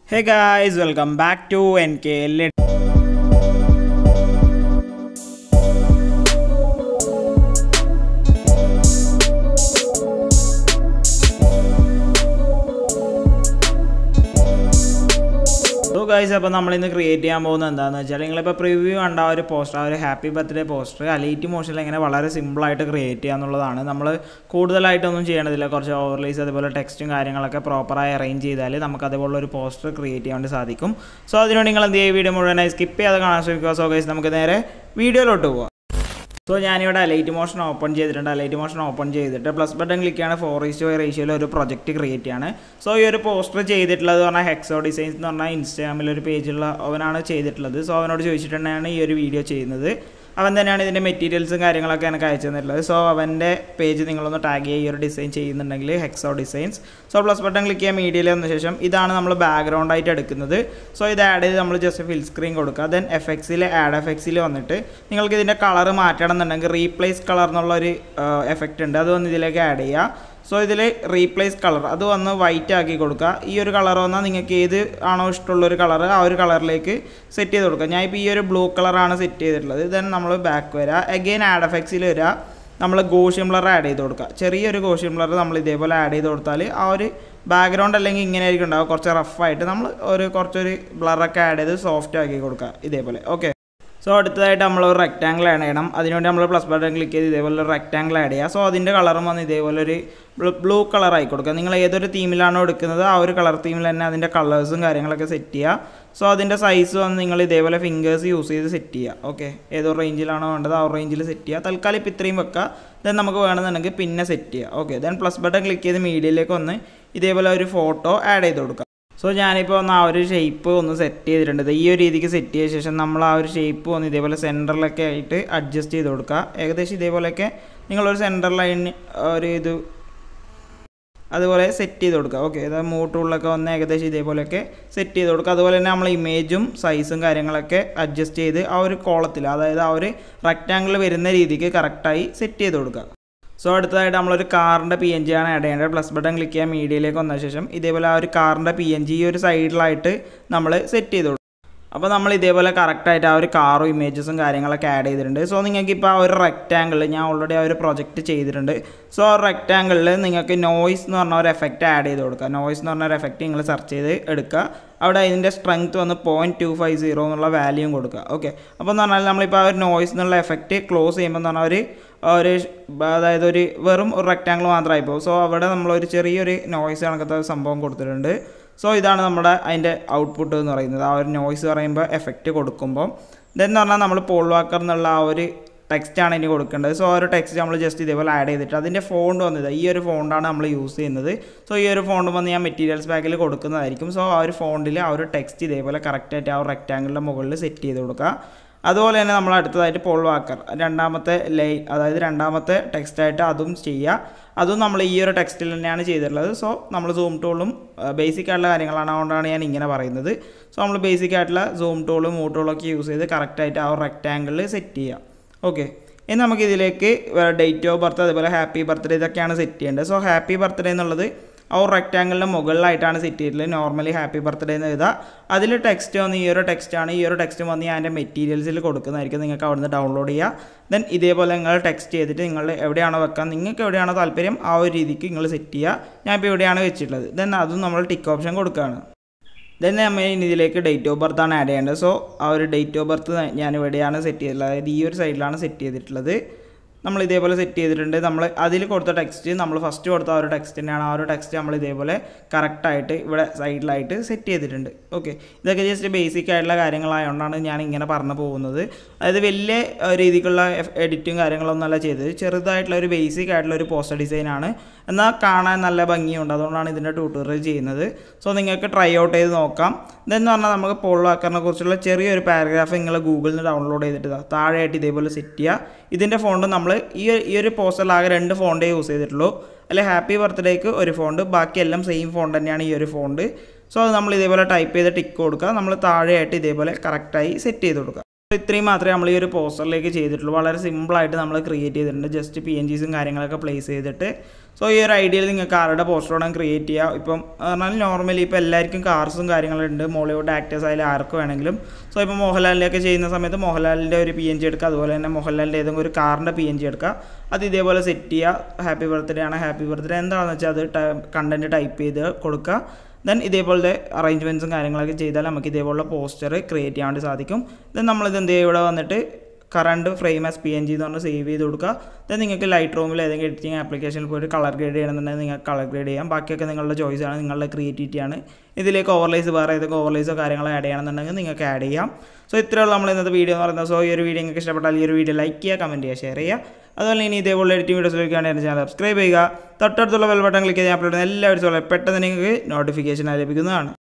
Hey guys, welcome back to NKL. So guys അപ്പോൾ നമ്മളിന്ന് create ചെയ്യാൻ പോകുന്നത് എന്താണെന്ന് വെച്ചാൽ നിങ്ങളിപ്പോൾ പ്രിവ്യൂ കണ്ട ആ ഒരു പോസ്റ്റർ ആ ഒരു ഹാപ്പി ബർത്ത്ഡേ പോസ്റ്റർ അലൈറ്റ് മോഷനിൽ എങ്ങനെ വളരെ സിമ്പിളായിട്ട് ക്രിയേറ്റ് ചെയ്യുക എന്നുള്ളതാണ് നമ്മൾ കൂടുതലായിട്ടൊന്നും ചെയ്യണതില്ല കുറച്ച് ഓവർലേസ് അതുപോലെ ടെക്സ്റ്റും കാര്യങ്ങളൊക്കെ പ്രോപ്പറായി അറേഞ്ച് ചെയ്താൽ നമുക്ക് അതുപോലുള്ള ഒരു പോസ്റ്റർ ക്രിയേറ്റ് ചെയ്യാൻ വേണ്ടി സാധിക്കും സോ അതിനുവേണ്ടി നിങ്ങൾ എന്ത് ചെയ്യുക വീഡിയോ മുഴുവനായി സ്കിപ്പ് ചെയ്യാതെ കാണാൻ ശ്രമിക്കുക സോ ഗൈസ് നമുക്ക് നേരെ വീഡിയോയിലോട്ട് പോവാം സോ ഞാനിവിടെ അലൈറ്റ് മോഷൻ ഓപ്പൺ ചെയ്തിട്ടുണ്ട് അലൈറ്റ് മോഷൻ ഓപ്പൺ ചെയ്തിട്ട് പ്ലസ് ബട്ടൺ ക്ലിക്ക് ആണ് ഫോർ ഈസ്റ്റ് ഫൈവ് റേഷ്യോയിൽ ഒരു പ്രൊജക്റ്റ് ക്രിയേറ്റ് ചെയ്യാണ് സോ ഈ ഒരു പോസ്റ്റർ ചെയ്തിട്ടുള്ളത് പറഞ്ഞാൽ ഹെക്സോ ഡിസൈൻസ് എന്ന് പറഞ്ഞാൽ ഇൻസ്റ്റാഗ്രാമിൽ ഒരു പേജുള്ള അവനാണ് ചെയ്തിട്ടുള്ളത് സോ അവനോട് ചോദിച്ചിട്ടുണ്ടെയാണ് ഈ ഒരു വീഡിയോ ചെയ്യുന്നത് അവൻ തന്നെയാണ് ഇതിൻ്റെ മെറ്റീരിയൽസും കാര്യങ്ങളൊക്കെ എനിക്ക് അയച്ചു തന്നിട്ടുള്ളത് സോ അവൻ്റെ പേജ് നിങ്ങളൊന്ന് ടാഗ് ചെയ്യുക ഈ ഒരു ഡിസൈൻ ചെയ്യുന്നുണ്ടെങ്കിൽ ഹെക്സോ designs so plus button click ചെയ്യാൻ മീഡിയയിൽ വന്ന ശേഷം ഇതാണ് നമ്മൾ ബാക്ക്ഗ്രൗണ്ട് ആയിട്ട് എടുക്കുന്നത് സോ ഇത് ആഡ് ചെയ്ത് നമ്മൾ ജസ്റ്റ് ഫിൽ സ്ക്രീൻ കൊടുക്കുക ദെൻ എഫക്സിൽ ആഡ് എഫക്സിൽ വന്നിട്ട് നിങ്ങൾക്ക് ഇതിൻ്റെ കളർ മാറ്റണം എന്നുണ്ടെങ്കിൽ റീപ്ലേസ് കളർ എന്നുള്ളൊരു എഫക്റ്റ് ഉണ്ട് അത് വന്ന് ഇതിലേക്ക് ആഡ് ചെയ്യുക സോ ഇതിൽ റീപ്ലേസ് കളർ അത് വന്ന് വൈറ്റ് ആക്കി കൊടുക്കുക ഈ ഒരു കളർ വന്നാൽ നിങ്ങൾക്ക് ഏത് ആണോ ഇഷ്ടമുള്ള ഒരു കളർ ആ ഒരു കളറിലേക്ക് സെറ്റ് ചെയ്ത് കൊടുക്കുക ഞാൻ ഇപ്പോൾ ഈ ഒരു ബ്ലൂ കളറാണ് സെറ്റ് ചെയ്തിട്ടുള്ളത് ദെൻ നമ്മൾ ബാക്ക് വരിക അഗെയിൻ ആഡ് എഫക്ട്സിൽ വരിക നമ്മൾ ഗോഷ്യം ബ്ലർ ആഡ് ചെയ്ത് കൊടുക്കുക ചെറിയൊരു ഗോഷ്യം ബ്ലർ നമ്മൾ ഇതേപോലെ ആഡ് ചെയ്ത് കൊടുത്താൽ ആ ഒരു ബാക്ക്ഗ്രൗണ്ട് അല്ലെങ്കിൽ ഇങ്ങനെ ആയിരിക്കും ഉണ്ടാവുക കുറച്ച് റഫായിട്ട് നമ്മൾ ഒരു കുറച്ചൊരു ബ്ലറൊക്കെ ആഡ് ചെയ്ത് സോഫ്റ്റ് ആക്കി കൊടുക്കുക ഇതേപോലെ ഓക്കെ സോ അടുത്തതായിട്ട് നമ്മൾ ഒരു റെക്റ്റാങ്കിൾ ആഡ് ചെയ്യണം അതിനുവേണ്ടി നമ്മൾ പ്ലസ് ബട്ടൺ ക്ലിക്ക് ചെയ്ത് ഇതേപോലെ ഒരു റെക്റ്റാങ്കിൾ ആഡ് ചെയ്യുക സോ അതിൻ്റെ കളറും വന്ന് ഇതേപോലെ ഒരു ബ്ലൂ കളർ ആയി കൊടുക്കുക നിങ്ങൾ ഏതൊരു തീമിലാണോ എടുക്കുന്നത് ആ ഒരു കളർ തീമിൽ തന്നെ അതിൻ്റെ കളേഴ്സും കാര്യങ്ങളൊക്കെ സെറ്റ് ചെയ്യുക സോ അതിൻ്റെ സൈസ് വന്ന് നിങ്ങൾ ഇതേപോലെ ഫിംഗേഴ്സ് യൂസ് ചെയ്ത് സെറ്റ് ചെയ്യുക ഓക്കെ ഏതോ റേഞ്ചിലാണോ വേണ്ടത് ആ റേഞ്ചിൽ സെറ്റ് ചെയ്യുക തൽക്കാലം ഇപ്പോൾ ഇത്രയും വെക്കുക ദെൻ നമുക്ക് വേണമെന്നുണ്ടെങ്കിൽ പിന്നെ സെറ്റ് ചെയ്യുക okay then plus button click ചെയ്ത് മീഡിയയിലേക്ക് വന്ന് ഇതേപോലെ ഒരു ഫോട്ടോ ആഡ് ചെയ്ത് കൊടുക്കുക സോ ഞാനിപ്പോൾ ഒന്ന് ആ ഒരു ഷേപ്പ് ഒന്ന് സെറ്റ് ചെയ്തിട്ടുണ്ട് ഈ ഒരു രീതിക്ക് സെറ്റ് ചെയ്ത ശേഷം നമ്മൾ ആ ഒരു ഷേപ്പ് ഒന്ന് ഇതേപോലെ സെൻറ്ററിലൊക്കെ ആയിട്ട് അഡ്ജസ്റ്റ് ചെയ്ത് കൊടുക്കുക ഏകദേശം ഇതേപോലെയൊക്കെ നിങ്ങളൊരു സെൻറ്റർ ലൈൻ ഒരു ഇത് അതുപോലെ സെറ്റ് ചെയ്ത് കൊടുക്കുക ഓക്കെ അതായത് മൂട്ടുകളിലൊക്കെ വന്ന് ഏകദേശം ഇതേപോലെയൊക്കെ സെറ്റ് ചെയ്ത് കൊടുക്കുക അതുപോലെ തന്നെ നമ്മൾ ഇമേജും സൈസും കാര്യങ്ങളൊക്കെ അഡ്ജസ്റ്റ് ചെയ്ത് ആ ഒരു കോളത്തിൽ അതായത് ആ ഒരു റെക്റ്റാങ്കിൾ വരുന്ന രീതിക്ക് കറക്റ്റായി സെറ്റ് ചെയ്ത് കൊടുക്കുക സോ അടുത്തതായിട്ട് നമ്മളൊരു കാറിൻ്റെ പി എൻ ജി ആണ് ആഡ് ചെയ്യേണ്ടത് പ്ലസ് ബട്ടൺ ക്ലിക്ക് ചെയ്യാൻ മീഡിയയിലേക്ക് വന്ന ശേഷം ഇതേപോലെ ആ ഒരു കാറിൻ്റെ പി എൻ ജി ഈ ഒരു സൈഡിലായിട്ട് നമ്മൾ സെറ്റ് ചെയ്ത് കൊടുക്കും അപ്പോൾ നമ്മൾ ഇതേപോലെ കറക്റ്റായിട്ട് ആ ഒരു കാറും ഇമേജസും കാര്യങ്ങളൊക്കെ ആഡ് ചെയ്തിട്ടുണ്ട് സോ നിങ്ങൾക്ക് ഇപ്പോൾ ആ ഒരു റെക്റ്റാങ്കിൾ ഞാൻ ഓൾറെഡി ആ ഒരു പ്രൊജക്റ്റ് ചെയ്തിട്ടുണ്ട് സോ ആ റെക്റ്റാങ്കിളിൽ നിങ്ങൾക്ക് നോയ്സ് എന്ന് പറഞ്ഞ ഒരു എഫക്റ്റ് ആഡ് ചെയ്ത് കൊടുക്കുക നോയ്സ് എന്ന് പറഞ്ഞ ഒരു എഫക്റ്റ് നിങ്ങൾ സെർച്ച് ചെയ്ത് എടുക്കുക അവിടെ അതിൻ്റെ സ്ട്രെങ്ത് വന്ന് പോയിൻറ്റ് ടു ഫൈവ് സീറോ എന്നുള്ള വാല്യൂം കൊടുക്കുക ഓക്കെ അപ്പോൾ എന്ന് പറഞ്ഞാൽ നമ്മളിപ്പോൾ ആ ഒരു നോയ്സ് എന്നുള്ള എഫക്റ്റ് ക്ലോസ് ചെയ്യുമ്പോൾ എന്ന് പറഞ്ഞാൽ ഒരു ഒരു അതായത് ഒരു വെറും ഒരു റെക്റ്റാങ്കിൾ മാത്രമായി പോകും സോ അവിടെ നമ്മളൊരു ചെറിയൊരു നോയ്സ് കണക്കത്തെ സംഭവം കൊടുത്തിട്ടുണ്ട് സോ ഇതാണ് നമ്മുടെ അതിൻ്റെ ഔട്ട്പുട്ട് എന്ന് പറയുന്നത് ആ ഒരു നോയ്സ് പറയുമ്പോൾ എഫക്റ്റ് കൊടുക്കുമ്പോൾ ഇതെന്ന് പറഞ്ഞാൽ നമ്മൾ പോൾ വാക്കർ എന്നുള്ള ആ ഒരു ടെക്സ്റ്റാണ് ഇനി കൊടുക്കേണ്ടത് സോ ആ ഒരു ടെക്സ്റ്റ് നമ്മൾ ജസ്റ്റ് ഇതേപോലെ ആഡ് ചെയ്തിട്ട് അതിൻ്റെ ഫോണ്ട് വന്നത് ഈ ഒരു ഫോണ്ടാണ് നമ്മൾ യൂസ് ചെയ്യുന്നത് സോ ഈ ഒരു ഫോണ്ട് വന്ന് ഞാൻ മെറ്റീരിയൽസ് ബാഗിൽ കൊടുക്കുന്നതായിരിക്കും സോ ആ ഒരു ഫോണ്ടിൽ ആ ഒരു ടെക്സ്റ്റ് ഇതേപോലെ കറക്റ്റായിട്ട് ആ ഒരു റെക്റ്റാങ്കിളിൻ്റെ മുകളിൽ സെറ്റ് ചെയ്ത് കൊടുക്കുക അതുപോലെ തന്നെ നമ്മൾ അടുത്തതായിട്ട് പോൾ വാക്കർ രണ്ടാമത്തെ ലൈ അതായത് രണ്ടാമത്തെ ടെക്സ്റ്റായിട്ട് അതും ചെയ്യുക അതും നമ്മൾ ഈ ഒരു ടെക്സ്റ്റിൽ തന്നെയാണ് ചെയ്തിട്ടുള്ളത് സോ നമ്മൾ സൂം ടൂളും ബേസിക് ആയിട്ടുള്ള കാര്യങ്ങളാണ് അതുകൊണ്ടാണ് ഞാൻ ഇങ്ങനെ പറയുന്നത് സോ നമ്മൾ ബേസിക് ആയിട്ടുള്ള സൂം ടൂളും മൂട്ട് ടൂളും ഒക്കെ യൂസ് ചെയ്ത് കറക്റ്റായിട്ട് ആ ഒരു റെക്റ്റാങ്കിളിൽ സെറ്റ് ചെയ്യുക ഓക്കെ ഇനി നമുക്ക് ഇതിലേക്ക് ഡേറ്റ് ഓഫ് ബർത്ത് അതുപോലെ ഹാപ്പി ബർത്ത്ഡേ ഇതൊക്കെയാണ് സെറ്റ് ചെയ്യേണ്ടത് സോ ഹാപ്പി ബർത്ത്ഡേ എന്നുള്ളത് ആ ഒരു റെക്റ്റാങ്കിളിൻ്റെ മുകളിലായിട്ടാണ് സെറ്റ് ചെയ്തിട്ടുള്ളത് നോർമലി ഹാപ്പി ബർത്ത്ഡേ എന്ന് എഴുതുക അതിൽ ടെക്സ്റ്റ് വന്ന് ഈ ഒരു ടെക്സ്റ്റാണ് ഈ ഒരു ടെക്സ്റ്റ് വന്ന് ഞാൻ എൻ്റെ മെറ്റീരിയൽസിൽ കൊടുക്കുന്നതായിരിക്കും നിങ്ങൾക്ക് അവിടുന്ന് ഡൗൺലോഡ് ചെയ്യുക ദെൻ ഇതേപോലെ നിങ്ങൾ ടെക്സ്റ്റ് ചെയ്തിട്ട് നിങ്ങൾ എവിടെയാണോ വെക്കാൻ നിങ്ങൾക്ക് എവിടെയാണോ താല്പര്യം ആ ഒരു രീതിക്ക് നിങ്ങൾ സെറ്റ് ചെയ്യുക ഞാൻ ഇപ്പോൾ ഇവിടെയാണ് വെച്ചിട്ടുള്ളത് ദെൻ അതും നമ്മൾ ടിക്ക് ഓപ്ഷൻ കൊടുക്കുകയാണ് ദെൻ നമ്മൾ ഇനി ഇതിലേക്ക് ഡേറ്റ് ഓഫ് ബർത്ത് ആണ് ആഡ് ചെയ്യേണ്ടത് സോ ആ ഒരു ഡേറ്റ് ഓഫ് ബർത്ത് ഞാൻ ഇവിടെയാണ് സെറ്റ് ചെയ്തിട്ടുള്ളത് അതായത് ഈ ഒരു സൈഡിലാണ് സെറ്റ് ചെയ്തിട്ടുള്ളത് നമ്മൾ ഇതേപോലെ സെറ്റ് ചെയ്തിട്ടുണ്ട് നമ്മൾ അതിൽ കൊടുത്ത ടെക്സ്റ്റ് നമ്മൾ ഫസ്റ്റ് കൊടുത്ത ആ ഒരു ടെക്സ്റ്റ് തന്നെയാണ് ആ ഒരു ടെക്സ്റ്റ് നമ്മൾ ഇതേപോലെ കറക്റ്റായിട്ട് ഇവിടെ സൈഡിലായിട്ട് സെറ്റ് ചെയ്തിട്ടുണ്ട് ഓക്കെ ഇതൊക്കെ ജസ്റ്റ് ബേസിക് ആയിട്ടുള്ള കാര്യങ്ങളായതുകൊണ്ടാണ് ഞാൻ ഇങ്ങനെ പറഞ്ഞു പോകുന്നത് അതായത് വലിയ രീതിക്കുള്ള എഡിറ്റും കാര്യങ്ങളൊന്നുമല്ല ചെയ്തത് ചെറുതായിട്ടുള്ള ഒരു ബേസിക് ആയിട്ടുള്ള ഒരു പോസ്റ്റർ ഡിസൈനാണ് എന്നാൽ കാണാൻ നല്ല ഭംഗിയുണ്ട് അതുകൊണ്ടാണ് ഇതിൻ്റെ ട്യൂട്ടോറിയൽ ചെയ്യുന്നത് സോ നിങ്ങൾക്ക് ട്രൈ ഔട്ട് ചെയ്ത് നോക്കാം ഇതെന്ന് പറഞ്ഞാൽ നമുക്ക് പോൾ വാക്കറിനെ കുറിച്ചുള്ള ചെറിയൊരു പാരഗ്രാഫ് നിങ്ങൾ ഗൂഗിളിൽ നിന്ന് ഡൗൺലോഡ് ചെയ്തിട്ട് താഴെയായിട്ട് ഇതേപോലെ സെറ്റ് ചെയ്യുക ഇതിൻ്റെ ഫോണ്ട് നമ്മൾ ഈ ഈ ഒരു പോസ്റ്ററിൽ ആകെ രണ്ട് ഫോണ്ടേ യൂസ് ചെയ്തിട്ടുള്ളൂ അല്ലെ ഹാപ്പി ബർത്ത്ഡേക്ക് ഒരു ഫോണ്ട് ബാക്കിയെല്ലാം സെയിം ഫോണ്ട് തന്നെയാണ് ഈ ഒരു ഫോണ്ട് സോ അത് നമ്മൾ ഇതേപോലെ ടൈപ്പ് ചെയ്ത് ടിക്ക് കൊടുക്കുക നമ്മൾ താഴെയായിട്ട് ഇതേപോലെ കറക്റ്റായി സെറ്റ് ചെയ്ത് കൊടുക്കുക ഇത്രയും മാത്രമേ നമ്മൾ ഈ ഒരു പോസ്റ്ററിലേക്ക് ചെയ്തിട്ടുള്ളൂ വളരെ സിമ്പിളായിട്ട് നമ്മൾ ക്രിയേറ്റ് ചെയ്തിട്ടുണ്ട് ജസ്റ്റ് പി എൻ ജിസും കാര്യങ്ങളൊക്കെ പ്ലേസ് ചെയ്തിട്ട് സോ ഈ ഒരു ഐഡിയയിൽ നിങ്ങൾക്ക് ആരുടെ പോസ്റ്റർ വേണം ക്രിയേറ്റ് ചെയ്യുക ഇപ്പം പറഞ്ഞാൽ നോർമലി ഇപ്പോൾ എല്ലാവർക്കും കാർസും കാര്യങ്ങളുണ്ട് മോളിവുഡ് ആക്ടേഴ്സ് ആയാലും ആർക്ക് വേണമെങ്കിലും സോ ഇപ്പോൾ മോഹൻലാലിൻ്റെയൊക്കെ ചെയ്യുന്ന സമയത്ത് മോഹൻലാലിൻ്റെ ഒരു പി എൻ ജി എടുക്കുക അതുപോലെ തന്നെ മോഹൻലാലിൻ്റെ ഏതെങ്കിലും ഒരു കാറിൻ്റെ പി എൻ ജി എടുക്കുക അത് ഇതേപോലെ സെറ്റ് ചെയ്യുക ഹാപ്പി ബർത്ത്ഡേ ആണ് ഹാപ്പി ബർത്ത്ഡേ എന്താണെന്ന് വെച്ചാൽ അത് കണ്ടൻറ്റ് ടൈപ്പ് ചെയ്ത് കൊടുക്കുക ദെൻ ഇതേപോലത്തെ അറേഞ്ച്മെൻറ്റ്സും കാര്യങ്ങളൊക്കെ ചെയ്താൽ നമുക്ക് ഇതേപോലുള്ള പോസ്റ്റർ ക്രിയേറ്റ് ചെയ്യാൻ വേണ്ടി സാധിക്കും ദെൻ നമ്മളിത് എന്ത് ചെയ്യും ഇവിടെ വന്നിട്ട് current frame as P N G എന്ന് പറഞ്ഞ് സേവ് ചെയ്ത് കൊടുക്കുക ദെൻ നിങ്ങൾക്ക് ലൈറ്റ് റൂമിൽ ഏതെങ്കിലും എഡിറ്റിംഗ് ആപ്ലിക്കേഷനിൽ പോയിട്ട് കളർ ഗ്രേഡ് ചെയ്യണമെന്നുണ്ടെങ്കിൽ നിങ്ങൾക്ക് കളർ ഗ്രേഡ് ചെയ്യാം ബാക്കിയൊക്കെ നിങ്ങളുടെ ചോയ്സ് ആണ് നിങ്ങളുടെ ക്രിയേറ്റിവിറ്റി ആണ് ഇതിലേക്ക് ഓവർലൈസ് വേറെ ഏതൊക്കെ ഓവർലൈസോ കാര്യങ്ങളോ ആഡ് ചെയ്യണമെന്നുണ്ടെങ്കിൽ നിങ്ങൾക്ക് ആഡ് ചെയ്യാം സോ ഇത്രയുള്ള നമ്മൾ ഇന്നത്തെ വീഡിയോ എന്ന് പറയുന്നത് സോ ഈ ഒരു വീഡിയോ നിങ്ങൾക്ക് ഇഷ്ടപ്പെട്ടാൽ ഈ ഒരു വീഡിയോ ലൈക്ക് ചെയ്യുക കമൻറ്റ് ചെയ്യുക ഷെയർ ചെയ്യുക അതുപോലെ ഇനി ഇതേപോലെ എഡിറ്റിംഗ് വീഡിയോസ് ലഭിക്കുകയാണെങ്കിൽ എൻ്റെ ചാനൽ സബ്സ്ക്രൈബ് ചെയ്യുക തൊട്ടടുത്തുള്ള ബെൽ ബട്ടൺ ക്ലിക്ക് ചെയ്യാൻ അപ്ലോഡ് ചെയ്യുന്ന എല്ലാ വീഡിയോസും പെട്ടെന്ന് നിങ്ങൾക്ക് നോട്ടിഫിക്കേഷൻ ലഭിക്കുന്നതാണ്